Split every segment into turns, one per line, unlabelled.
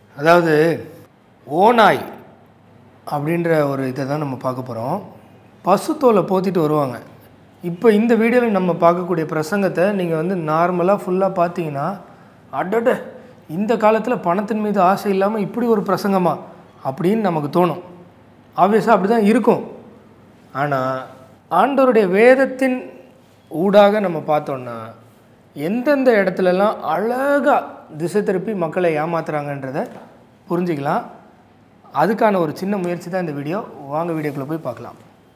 அதாவது ஓநாய் அப்படின்ற ஒரு இதை தான் நம்ம பார்க்க போகிறோம் பசுத்தோலை போத்திட்டு வருவாங்க இப்போ இந்த வீடியோவில் நம்ம பார்க்கக்கூடிய பிரசங்கத்தை நீங்கள் வந்து நார்மலாக ஃபுல்லாக பார்த்தீங்கன்னா அடட இந்த காலத்தில் பணத்தின் மீது ஆசை இல்லாமல் இப்படி ஒரு பிரசங்கமா அப்படின்னு நமக்கு தோணும் ஆப்வியஸாக அப்படி தான் இருக்கும் ஆனால் ஆண்டவருடைய வேதத்தின் ஊடாக நம்ம பார்த்தோன்னா எந்தெந்த இடத்துலலாம் அழகாக திசை திருப்பி மக்களை ஏமாத்துறாங்கன்றதை புரிஞ்சுக்கலாம் அதுக்கான ஒரு சின்ன முயற்சி தான் இந்த வீடியோ வாங்க வீடியோக்குள்ளே போய் பார்க்கலாம்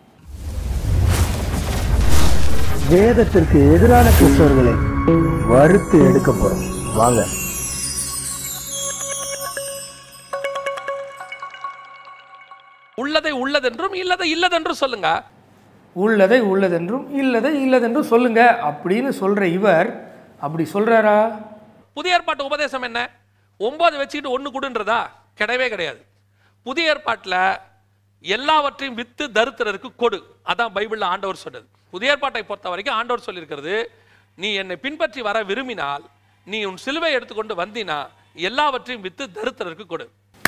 வேதத்திற்கு எதிரான கிறிஸ்தவர்களை வறுத்து எடுக்க போகிறோம் வாங்க
உள்ளதை உள்ளதென்றும் இல்லதை இல்லதென்றும் சொல்லுங்க
உள்ளதை உள்ளதென்றும் இல்லதை இல்லதென்றும் சொல்லுங்க அப்படின்னு சொல்கிற இவர் அப்படி சொல்கிறாரா
புதிய ஏற்பாட்டு உபதேசம் என்ன ஒன்பது வச்சுக்கிட்டு ஒன்று கொடுன்றதா கிடையவே கிடையாது புதிய ஏற்பாட்டில் எல்லாவற்றையும் வித்து தரித்திரருக்கு கொடு அதான் பைபிளில் ஆண்டவர் சொன்னது புதிய ஏற்பாட்டை பொறுத்த வரைக்கும் ஆண்டவர் சொல்லியிருக்கிறது நீ என்னை பின்பற்றி வர விரும்பினால் நீ உன் சிலுவை எடுத்துக்கொண்டு வந்தினா எல்லாவற்றையும் வித்து தரித்திரருக்கு கொடு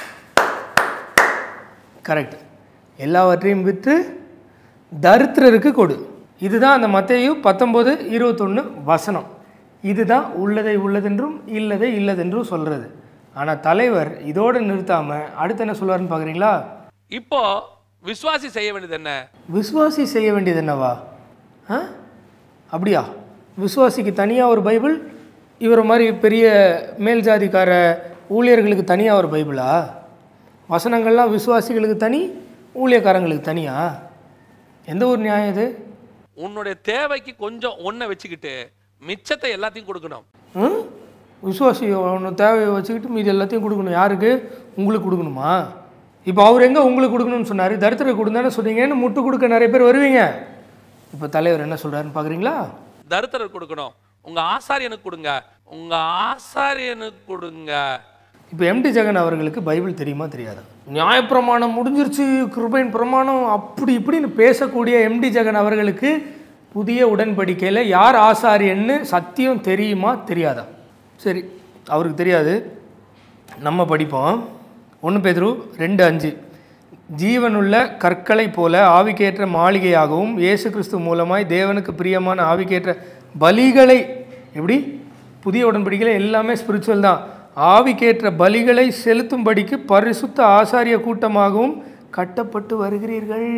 கரெக்ட் எல்லாவற்றையும் விற்று தரித்திரருக்கு கொடு இதுதான் அந்த மத்தேயு பத்தொம்போது இருபத்தொன்று வசனம் இதுதான் உள்ளதை உள்ளதென்றும் இல்லதை இல்லதென்றும் சொல்கிறது ஆனால் தலைவர் இதோடு நிறுத்தாமல் அடுத்து என்ன சொல்லுவாருன்னு பார்க்குறீங்களா
இப்போ விசுவாசி செய்ய வேண்டியது என்ன
விசுவாசி செய்ய வேண்டியது என்னவா ஆ அப்படியா விசுவாசிக்கு தனியாக ஒரு பைபிள் இவரை மாதிரி பெரிய மேல் ஜாதிக்கார ஊழியர்களுக்கு தனியாக ஒரு பைபிளா வசனங்கள்லாம் விசுவாசிகளுக்கு தனி ஊழியக்காரங்களுக்கு தனியா எந்த ஒரு நியாயம் இது
உன்னுடைய தேவைக்கு கொஞ்சம் ஒன்றை வச்சுக்கிட்டு மிச்சத்தை எல்லாத்தையும் கொடுக்கணும்
ம்? விசுவாசி ஒன்று தேவையை வச்சுக்கிட்டு மீதி எல்லாத்தையும் கொடுக்கணும் யாருக்கு உங்களுக்கு கொடுக்கணுமா இப்போ அவர் எங்கே உங்களுக்கு கொடுக்கணும்னு சொன்னார் தரித்திர கொடுந்தானே சொன்னீங்கன்னு முட்டு கொடுக்க நிறைய பேர் வருவீங்க இப்போ தலைவர் என்ன சொல்கிறாருன்னு பார்க்குறீங்களா
தரித்திரர் கொடுக்கணும் உங்க ஆசாரியனுக்கு கொடுங்க உங்க ஆசாரியனுக்கு கொடுங்க
இப்போ எம்டி ஜெகன் அவர்களுக்கு பைபிள் தெரியுமா தெரியாதா நியாயப்பிரமாணம் முடிஞ்சிருச்சு கிருபையின் பிரமாணம் அப்படி இப்படின்னு பேசக்கூடிய எம்டி ஜெகன் அவர்களுக்கு புதிய உடன்படிக்கையில் யார் ஆசாரியன்னு சத்தியம் தெரியுமா தெரியாதா சரி அவருக்கு தெரியாது நம்ம படிப்போம் ஒன்று பேதுரு ரெண்டு அஞ்சு ஜீவனுள்ள கற்களைப் போல ஆவிக்கேற்ற மாளிகையாகவும் இயேசு கிறிஸ்து மூலமாய் தேவனுக்கு பிரியமான ஆவிக்கேற்ற பலிகளை எப்படி புதிய உடன்படிக்கையில் எல்லாமே ஸ்பிரிச்சுவல் தான் ஆவிக்கேற்ற பலிகளை செலுத்தும்படிக்கு பரிசுத்த ஆசாரிய கூட்டமாகவும் கட்டப்பட்டு வருகிறீர்கள்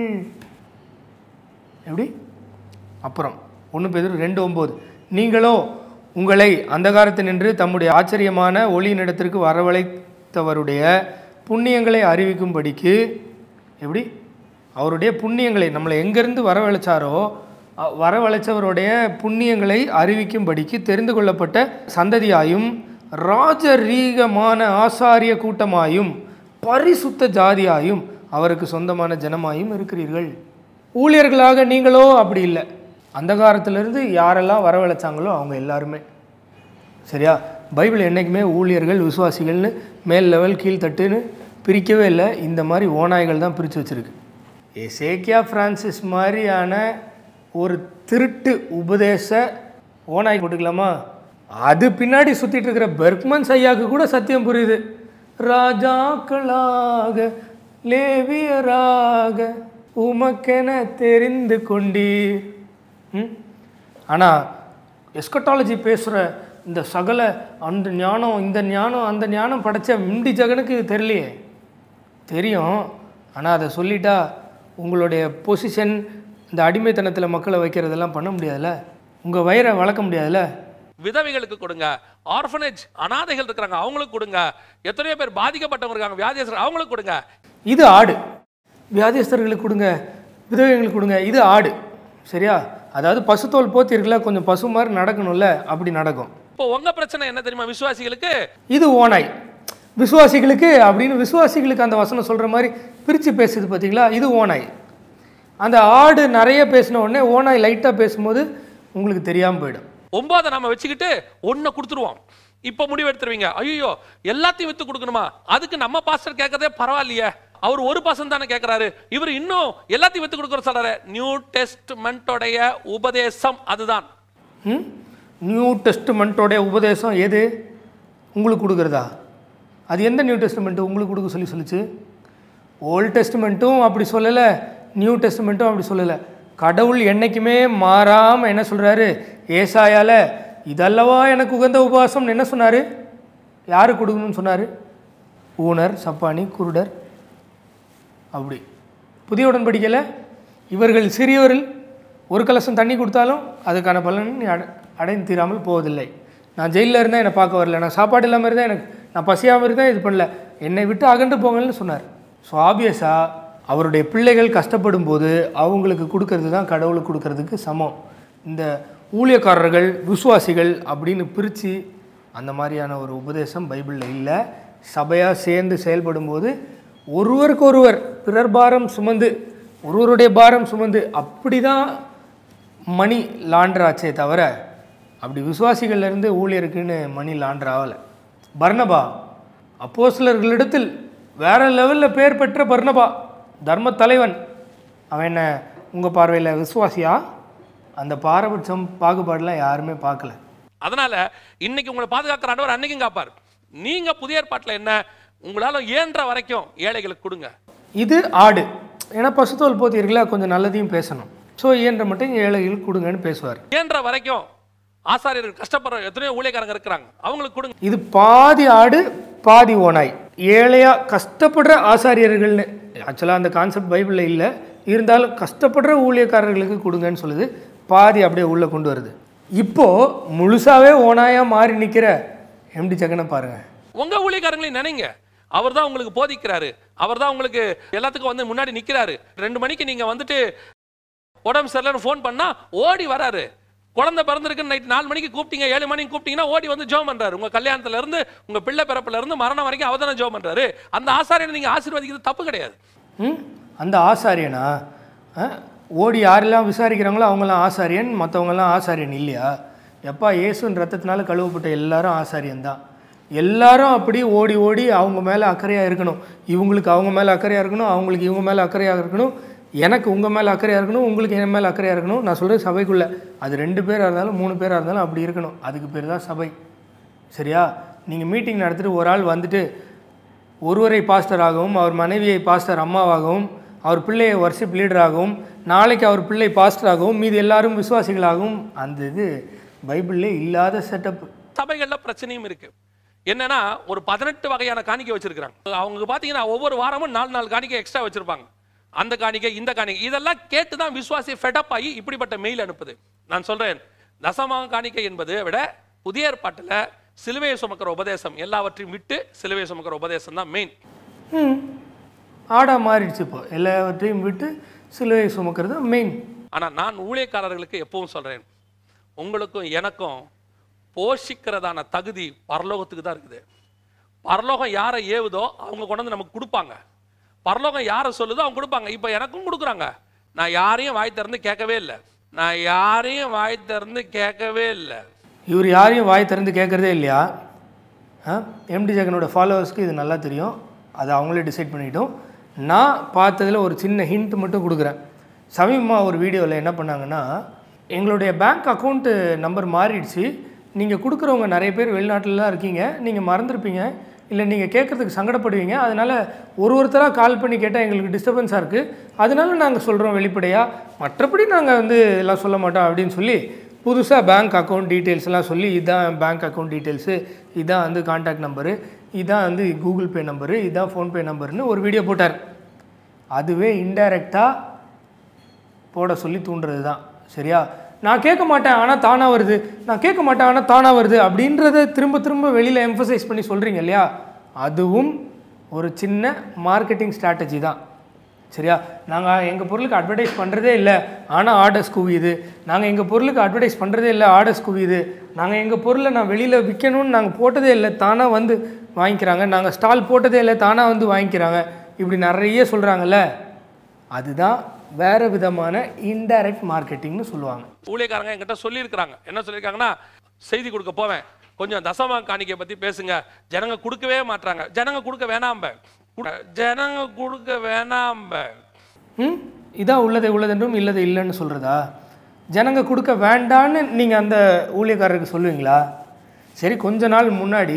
எப்படி அப்புறம் ஒன்று பேர் ரெண்டு ஒம்பது நீங்களோ உங்களை அந்தகாரத்தினின்று தம்முடைய ஆச்சரியமான ஒளியினிடத்திற்கு வரவழைத்தவருடைய புண்ணியங்களை அறிவிக்கும்படிக்கு எப்படி அவருடைய புண்ணியங்களை நம்மளை எங்கேருந்து வரவழைச்சாரோ அ- வரவழைச்சவருடைய புண்ணியங்களை அறிவிக்கும்படிக்கு தெரிந்து கொள்ளப்பட்ட சந்ததியாயும் ராஜரீகமான ஆசாரிய கூட்டமாயும் பரிசுத்த ஜாதியாயும் அவருக்கு சொந்தமான ஜனமாயும் இருக்கிறீர்கள் ஊழியர்களாக நீங்களோ அப்படி இல்லை அந்த காலத்திலிருந்து யாரெல்லாம் வரவழைச்சாங்களோ அவங்க எல்லாருமே சரியா பைபிள் என்றைக்குமே ஊழியர்கள் விசுவாசிகள்னு மேல் லெவல் கீழ்த்தட்டுன்னு பிரிக்கவே இல்லை இந்த மாதிரி ஓநாய்கள் தான் பிரித்து வச்சுருக்கு எசேக்கியா ஃப்ரான்சிஸ் மாதிரியான ஒரு திருட்டு உபதேச ஓநாய் போட்டுக்கலாமா அது பின்னாடி சுற்றிட்டு இருக்கிற பெர்க்மன்ஸ் ஐயாவுக்கு கூட சத்தியம் புரியுது ராஜாக்களாக லேவியராக உமக்கென தெரிந்து கொண்டீர் ம் ஆனால் எஸ்கட்டாலஜி பேசுகிற இந்த சகல அந்த ஞானம் இந்த ஞானம் அந்த ஞானம் படைச்ச மிண்டி ஜகனுக்கு இது தெரியலையே தெரியும் ஆனால் அதை சொல்லிட்டா உங்களுடைய பொசிஷன் இந்த அடிமைத்தனத்தில் மக்களை வைக்கிறதெல்லாம் பண்ண முடியாதுல்ல உங்கள் வயிறை வளர்க்க முடியாதுல்ல
விதவைகளுக்கு கொடுங்க ஆர்ஃபனேஜ் அனாதைகள் இருக்கிறாங்க அவங்களுக்கு கொடுங்க எத்தனையோ பேர் பாதிக்கப்பட்டவங்க இருக்காங்க வியாதியஸ்தர் அவங்களுக்கு கொடுங்க
இது ஆடு வியாதிஸ்தர்களுக்கு கொடுங்க விதவைகளுக்கு கொடுங்க இது ஆடு சரியா அதாவது பசுத்தோல் போத்தி இருக்குல்ல கொஞ்சம் பசு மாதிரி நடக்கணும்ல அப்படி நடக்கும்
இப்போ உங்க பிரச்சனை என்ன தெரியுமா விசுவாசிகளுக்கு
இது ஓனாய் விசுவாசிகளுக்கு அப்படின்னு விசுவாசிகளுக்கு அந்த வசனம் சொல்கிற மாதிரி பிரித்து பேசுது பார்த்தீங்களா இது ஓனாய் அந்த ஆடு நிறைய பேசின உடனே ஓனாய் லைட்டாக பேசும்போது உங்களுக்கு தெரியாமல் போயிடும்
ஒன்பதை நம்ம வச்சுக்கிட்டு ஒன்றை கொடுத்துருவோம் இப்போ முடிவு எடுத்துருவீங்க ஐயோ எல்லாத்தையும் வித்து கொடுக்கணுமா அதுக்கு நம்ம பாஸ்டர் கேட்கறதே பரவாயில்லையே அவர் ஒரு பர்சன் தானே கேட்கறாரு இவர் இன்னும் எல்லாத்தையும் வித்து கொடுக்குற சொல்றாரு நியூ டெஸ்ட்மெண்ட்டோடைய உபதேசம் அதுதான்
ம் நியூ டெஸ்ட்மெண்ட்டோடைய உபதேசம் எது உங்களுக்கு கொடுக்குறதா அது எந்த நியூ டெஸ்ட்மெண்ட்டு உங்களுக்கு கொடுக்க சொல்லி சொல்லுச்சு ஓல்ட் டெஸ்ட்மெண்ட்டும் அப்படி சொல்லலை நியூ டெஸ்ட்மெண்ட்டும் அப்படி சொல்லலை கடவுள் என்றைக்குமே மாறாமல் என்ன சொல்கிறாரு ஏசாயால இதல்லவா எனக்கு உகந்த உபவாசம்னு என்ன சொன்னார் யாரு கொடுக்கணும்னு சொன்னார் ஊனர் சப்பானி குருடர் அப்படி புதிய உடன்படிக்கையில் இவர்கள் சிறியவர்கள் ஒரு கலசம் தண்ணி கொடுத்தாலும் அதுக்கான பலன் நீ அடை அடைந்து தீராமல் போவதில்லை நான் ஜெயிலில் இருந்தால் என்னை பார்க்க வரல நான் சாப்பாடு இல்லாமல் இருந்தால் எனக்கு நான் பசியாமல் இருந்தால் இது பண்ணல என்னை விட்டு அகன்று போங்கள்னு சொன்னார் ஸோ ஆப்வியஸாக அவருடைய பிள்ளைகள் கஷ்டப்படும் போது அவங்களுக்கு கொடுக்கறது தான் கடவுளுக்கு கொடுக்கறதுக்கு சமம் இந்த ஊழியக்காரர்கள் விசுவாசிகள் அப்படின்னு பிரித்து அந்த மாதிரியான ஒரு உபதேசம் பைபிளில் இல்லை சபையாக சேர்ந்து செயல்படும் போது ஒருவருக்கொருவர் பிறர் பாரம் சுமந்து ஒருவருடைய பாரம் சுமந்து அப்படி தான் மணி லாண்டர் ஆச்சே தவிர அப்படி விசுவாசிகள்ல இருந்து ஊழியருக்குன்னு மணி லாண்டர் ஆகலை பர்னபா அப்போஸ்லர்களிடத்தில் வேற லெவலில் பேர் பெற்ற பர்னபா தர்ம தலைவன் அவன் என்ன உங்கள் பார்வையில் விசுவாசியா அந்த பாரபட்சம் பாகுபாடுலாம் யாருமே பார்க்கல
அதனால இன்னைக்கு உங்களை பாதுகாக்கிற ஆண்டவர் அன்னைக்கும் காப்பார் நீங்க புதிய ஏற்பாட்டில் என்ன உங்களால இயன்ற வரைக்கும் ஏழைகளுக்கு கொடுங்க
இது ஆடு ஏன்னா பசுத்தோல் போத்தீர்களா கொஞ்சம் நல்லதையும் பேசணும் ஸோ இயன்ற மட்டும் ஏழைகளுக்கு கொடுங்கன்னு பேசுவார்
இயன்ற வரைக்கும் ஆசாரியர்கள் கஷ்டப்படுற எத்தனையோ ஊழியக்காரங்க இருக்கிறாங்க அவங்களுக்கு கொடுங்க
இது பாதி ஆடு பாதி ஓனாய் ஏழையா கஷ்டப்படுற ஆசாரியர்கள்னு ஆக்சுவலாக அந்த கான்செப்ட் பைபிளில் இல்லை இருந்தாலும் கஷ்டப்படுற ஊழியக்காரர்களுக்கு கொடுங்கன்னு சொல்லுது பாதி அப்படியே உள்ளே கொண்டு வருது இப்போது முழுசாவே ஓனாயா மாறி நிற்கிற எம்டி ஜெகனை பாருங்கள்
உங்க ஊழியக்காரங்களையும் நினைங்க அவர் தான் உங்களுக்கு போதிக்கிறாரு அவர் தான் உங்களுக்கு எல்லாத்துக்கும் வந்து முன்னாடி நிக்கிறாரு ரெண்டு மணிக்கு நீங்க வந்துட்டு உடம்பு சரியில்லைன்னு ஃபோன் பண்ணா ஓடி வராரு குழந்தை பிறந்திருக்குன்னு நைட் நாலு மணிக்கு கூப்பிட்டீங்க ஏழு மணிக்கு கூப்பிட்டீங்கன்னா ஓடி வந்து ஜோம் பண்றாரு உங்க கல்யாணத்துல இருந்து உங்க பிள்ளை பிறப்புல இருந்து மரணம் வரைக்கும் அவர் தானே ஜோம் பண்றாரு அந்த ஆசாரியனை நீங்க ஆசீர்வதிக்கிறது தப்பு கிடையாது
ம் அந்த ஆசாரியனா ஆ? ஓடி யாரெல்லாம் விசாரிக்கிறாங்களோ அவங்களாம் ஆசாரியன் மற்றவங்களாம் ஆசாரியன் இல்லையா எப்பா இயேசுன் ரத்தத்தினால கழுவப்பட்ட எல்லாரும் ஆசாரியன் தான் எல்லாரும் அப்படி ஓடி ஓடி அவங்க மேலே அக்கறையாக இருக்கணும் இவங்களுக்கு அவங்க மேலே அக்கறையாக இருக்கணும் அவங்களுக்கு இவங்க மேலே அக்கறையாக இருக்கணும் எனக்கு உங்கள் மேலே அக்கறையாக இருக்கணும் உங்களுக்கு என் மேலே அக்கறையாக இருக்கணும் நான் சொல்கிறது சபைக்குள்ளே அது ரெண்டு பேராக இருந்தாலும் மூணு பேராக இருந்தாலும் அப்படி இருக்கணும் அதுக்கு பேர் தான் சபை சரியா நீங்கள் மீட்டிங் நடத்திட்டு ஒரு ஆள் வந்துட்டு ஒருவரை பாஸ்டராகவும் அவர் மனைவியை பாஸ்டர் அம்மாவாகவும் அவர் பிள்ளையை வர்ஷிப் லீடராகவும் நாளைக்கு அவர் பிள்ளை பாஸ்டராகவும் மீது எல்லாரும் விசுவாசிகளாகவும் அந்த இது பைபிளில் இல்லாத செட்டப்
சபைகள்ல பிரச்சனையும் இருக்கு என்னன்னா ஒரு பதினெட்டு வகையான காணிக்கை வச்சிருக்காங்க அவங்க பாத்தீங்கன்னா ஒவ்வொரு வாரமும் நாலு நாலு காணிக்கை எக்ஸ்ட்ரா வச்சிருப்பாங்க அந்த காணிக்கை இந்த காணிக்கை இதெல்லாம் கேட்டு தான் விசுவாசி ஃபெடப் ஆகி இப்படிப்பட்ட மெயில் அனுப்புது நான் சொல்றேன் தசமாக காணிக்கை என்பது விட புதிய ஏற்பாட்டுல சிலுவையை சுமக்கிற உபதேசம் எல்லாவற்றையும் விட்டு சிலுவையை சுமக்கிற உபதேசம் தான் மெயின்
ம் ஆடாக மாறிடுச்சு இப்போ எல்லாவற்றையும் விட்டு சிலுவையை சுமக்கிறது மெயின்
ஆனா நான் ஊழியக்காரர்களுக்கு எப்பவும் சொல்றேன் உங்களுக்கும் எனக்கும் போஷிக்கிறதான தகுதி பரலோகத்துக்கு தான் இருக்குது பரலோகம் யாரை ஏவுதோ அவங்க கொண்டு வந்து நமக்கு கொடுப்பாங்க பரலோகம் யாரை சொல்லுதோ அவங்க கொடுப்பாங்க இப்போ எனக்கும் கொடுக்குறாங்க நான் யாரையும் வாய் திறந்து கேட்கவே இல்லை நான் யாரையும் வாய் திறந்து கேட்கவே இல்லை
இவர் யாரையும் வாய் திறந்து கேட்குறதே இல்லையா எம்டி ஜெகனோட ஃபாலோவர்ஸ்க்கு இது நல்லா தெரியும் அதை அவங்களே டிசைட் பண்ணிட்டோம் நான் பார்த்ததில் ஒரு சின்ன ஹிண்ட் மட்டும் கொடுக்குறேன் சமீபமாக ஒரு வீடியோவில் என்ன பண்ணாங்கன்னா எங்களுடைய பேங்க் அக்கௌண்ட்டு நம்பர் மாறிடுச்சு நீங்கள் கொடுக்குறவங்க நிறைய பேர் வெளிநாட்டிலலாம் இருக்கீங்க நீங்கள் மறந்துருப்பீங்க இல்லை நீங்கள் கேட்குறதுக்கு சங்கடப்படுவீங்க அதனால் ஒரு ஒருத்தராக கால் பண்ணி கேட்டால் எங்களுக்கு டிஸ்டர்பன்ஸாக இருக்குது அதனால நாங்கள் சொல்கிறோம் வெளிப்படையாக மற்றபடி நாங்கள் வந்து எல்லாம் சொல்ல மாட்டோம் அப்படின்னு சொல்லி புதுசாக பேங்க் அக்கௌண்ட் டீட்டெயில்ஸ் எல்லாம் சொல்லி இதான் பேங்க் அக்கௌண்ட் டீட்டெயில்ஸு இதான் வந்து காண்டாக்ட் நம்பரு இதான் வந்து கூகுள் பே நம்பரு இதான் ஃபோன்பே நம்பர்னு ஒரு வீடியோ போட்டார் அதுவே இன்டைரக்டாக போட சொல்லி தூண்டுறது தான் சரியா நான் கேட்க மாட்டேன் ஆனால் தானாக வருது நான் கேட்க மாட்டேன் ஆனால் தானாக வருது அப்படின்றத திரும்ப திரும்ப வெளியில் எம்ஃபசைஸ் பண்ணி சொல்கிறீங்க இல்லையா அதுவும் ஒரு சின்ன மார்க்கெட்டிங் ஸ்ட்ராட்டஜி தான் சரியா நாங்கள் எங்கள் பொருளுக்கு அட்வர்டைஸ் பண்ணுறதே இல்லை ஆனால் ஆர்டர்ஸ் குவியுது நாங்கள் எங்கள் பொருளுக்கு அட்வர்டைஸ் பண்ணுறதே இல்லை ஆர்டர்ஸ் குவியுது நாங்கள் எங்கள் பொருளை நான் வெளியில் விற்கணும்னு நாங்கள் போட்டதே இல்லை தானாக வந்து வாங்கிக்கிறாங்க நாங்கள் ஸ்டால் போட்டதே இல்லை தானாக வந்து வாங்கிக்கிறாங்க இப்படி நிறைய சொல்கிறாங்கல்ல அதுதான் வேறு விதமான இன்டைரக்ட் மார்க்கெட்டிங்னு சொல்லுவாங்க
ஊழியக்காரங்க என்கிட்ட சொல்லியிருக்கிறாங்க என்ன சொல்லியிருக்காங்கன்னா செய்தி கொடுக்க போவேன் கொஞ்சம் தசமா காணிக்கை பற்றி பேசுங்க ஜனங்க கொடுக்கவே மாட்றாங்க ஜனங்க கொடுக்க வேணாம்ப குடு- ஜனங்க கொடுக்க வேணாம்ப
ம் இதான் உள்ளதை உள்ளதென்றும் இல்லதை இல்லைன்னு சொல்கிறதா ஜனங்க கொடுக்க வேண்டான்னு நீங்கள் அந்த ஊழியக்காரருக்கு சொல்லுவீங்களா சரி கொஞ்ச நாள் முன்னாடி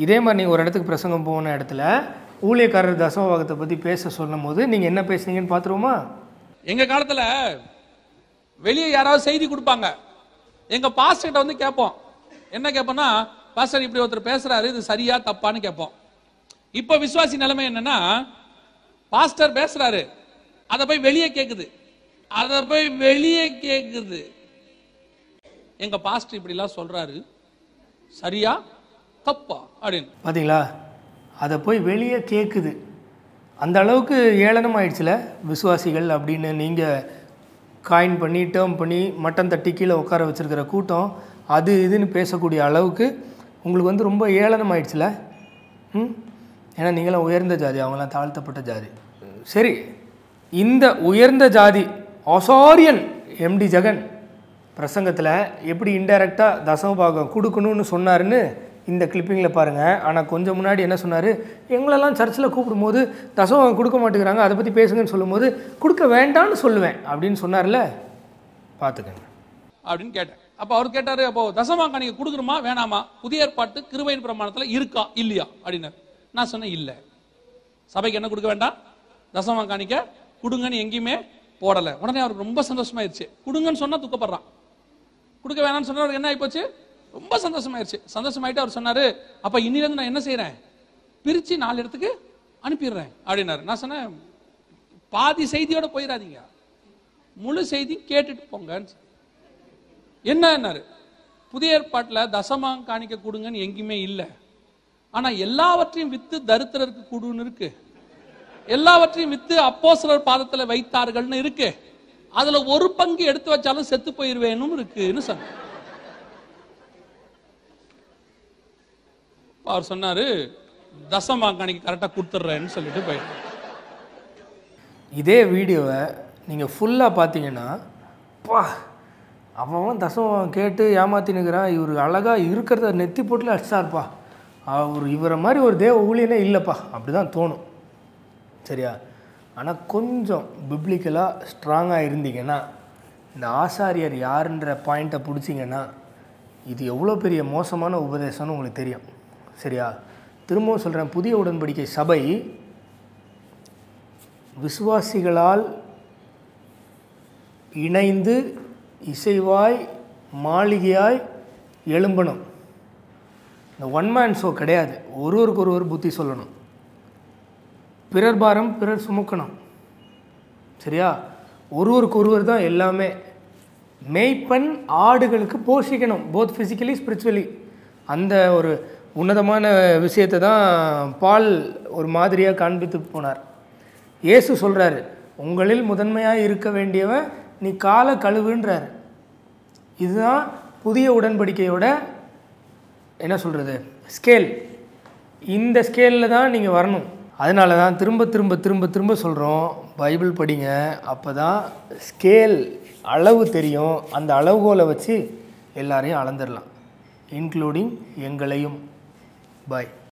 இதே மாதிரி நீங்கள் ஒரு இடத்துக்கு பிரசங்கம் போன இடத்துல ஊழியக்காரர் தசமபாகத்தை பற்றி பேச சொல்லும் போது நீங்கள் என்ன பேசுனீங்கன்னு பார்த்துருவோமா
எங்க காலத்துல வெளியே யாராவது செய்தி கொடுப்பாங்க எங்க பாஸ்டர் கிட்ட வந்து கேட்போம் என்ன கேட்போம்னா பாஸ்டர் இப்படி ஒருத்தர் பேசுறாரு இது சரியா தப்பான்னு கேட்போம் இப்ப விசுவாசி நிலைமை என்னன்னா பாஸ்டர் பேசுறாரு அதை போய் வெளியே கேக்குது அதை போய் வெளியே கேக்குது எங்க பாஸ்டர் இப்படி எல்லாம் சொல்றாரு சரியா தப்பா அப்படின்னு
பார்த்தீங்களா அதை போய் வெளியே கேட்குது அந்த அளவுக்கு ஏளனம் ஆயிடுச்சுல விசுவாசிகள் அப்படின்னு நீங்கள் காயின் பண்ணி டேர்ம் பண்ணி மட்டன் தட்டி கீழே உட்கார வச்சிருக்கிற கூட்டம் அது இதுன்னு பேசக்கூடிய அளவுக்கு உங்களுக்கு வந்து ரொம்ப ஏளனம் ஆயிடுச்சுல ம் ஏன்னா நீங்களாம் உயர்ந்த ஜாதி அவங்களாம் தாழ்த்தப்பட்ட ஜாதி சரி இந்த உயர்ந்த ஜாதி ஆசாரியன் எம்டி ஜெகன் பிரசங்கத்தில் எப்படி இன்டைரக்டாக தசமபாகம் கொடுக்கணும்னு சொன்னாருன்னு இந்த கிளிப்பிங்கில் பாருங்கள் ஆனால் கொஞ்சம் முன்னாடி என்ன சொன்னார் எங்களெல்லாம் சர்ச்சில் கூப்பிடும்போது தசமபாகம் கொடுக்க மாட்டேங்கிறாங்க அதை பற்றி பேசுங்கன்னு சொல்லும்போது கொடுக்க வேண்டாம்னு சொல்லுவேன் அப்படின்னு சொன்னார்ல பார்த்துக்கங்க
அப்படின்னு கேட்டேன் அப்ப அவர் கேட்டாரு அப்போ தசமா காணிக்க கொடுக்கணுமா வேணாமா புதிய ஏற்பாட்டு கிருபையின் பிரமாணத்துல இருக்கா இல்லையா அப்படின்னு நான் சொன்னேன் இல்ல சபைக்கு என்ன கொடுக்க வேண்டாம் தசமா காணிக்க கொடுங்கன்னு எங்கேயுமே போடல உடனே அவருக்கு ரொம்ப சந்தோஷமாயிருச்சு கொடுங்கன்னு சொன்னா துக்கப்படுறான் கொடுக்க வேணாம்னு சொன்னா அவருக்கு என்ன ஆயிப்போச்சு ரொம்ப சந்தோஷமாயிருச்சு சந்தோஷமாயிட்டு அவர் சொன்னாரு அப்ப இன்னில இருந்து நான் என்ன செய்யறேன் பிரிச்சு நாலு இடத்துக்கு அனுப்பிடுறேன் அப்படின்னாரு நான் சொன்னேன் பாதி செய்தியோட போயிடாதீங்க முழு செய்தி கேட்டுட்டு போங்கன்னு என்னன்னாரு புதிய ஏற்பாட்டில் தசமாங் காணிக்க கொடுங்கன்னு எங்கேயுமே இல்லை ஆனா எல்லாவற்றையும் வித்து தரித்திரருக்கு கொடுன்னு இருக்கு எல்லாவற்றையும் வித்து அப்போஸ்தலர் பாதத்துல வைத்தார்கள்னு இருக்கு அதுல ஒரு பங்கு எடுத்து வச்சாலும் செத்து போயிருவேனும் இருக்குன்னு சொன்னார் அவர் சொன்னாரு தசமாங் காணிக்க கரெக்டா கொடுத்துட்றேன்னு சொல்லிட்டு போயிட்டார்
இதே வீடியோவை நீங்கள் ஃபுல்லாக பார்த்தீங்கன்னா பா அவன் தசமம் கேட்டு ஏமாத்தினுக்கிறான் இவர் அழகாக இருக்கிறத நெத்தி போட்டுல அடிச்சார்ப்பா அவர் இவரை மாதிரி ஒரு தேவ ஊழியனே இல்லைப்பா அப்படி தான் தோணும் சரியா ஆனால் கொஞ்சம் பிப்ளிக்கலாக ஸ்ட்ராங்காக இருந்தீங்கன்னா இந்த ஆசாரியர் யாருன்ற பாயிண்ட்டை பிடிச்சிங்கன்னா இது எவ்வளோ பெரிய மோசமான உபதேசம்னு உங்களுக்கு தெரியும் சரியா திரும்பவும் சொல்கிறேன் புதிய உடன்படிக்கை சபை விசுவாசிகளால் இணைந்து இசைவாய் மாளிகையாய் எழும்பணும் இந்த ஒன் மேன் ஷோ கிடையாது ஒருவருக்கு ஒருவர் புத்தி சொல்லணும் பிறர் பாரம் பிறர் சுமக்கணும் சரியா ஒருவருக்கு ஒருவர் தான் எல்லாமே மேய்ப்பன் ஆடுகளுக்கு போஷிக்கணும் போத் ஃபிசிக்கலி ஸ்பிரிச்சுவலி அந்த ஒரு உன்னதமான விஷயத்தை தான் பால் ஒரு மாதிரியாக காண்பித்து போனார் இயேசு சொல்கிறாரு உங்களில் முதன்மையாக இருக்க வேண்டியவன் நீ காலை கழுவுன்றார் இதுதான் புதிய உடன்படிக்கையோட என்ன சொல்கிறது ஸ்கேல் இந்த ஸ்கேலில் தான் நீங்கள் வரணும் அதனால தான் திரும்ப திரும்ப திரும்ப திரும்ப சொல்கிறோம் பைபிள் படிங்க அப்போ தான் ஸ்கேல் அளவு தெரியும் அந்த அளவுகோலை வச்சு எல்லாரையும் அளந்துடலாம் இன்க்ளூடிங் எங்களையும் பாய்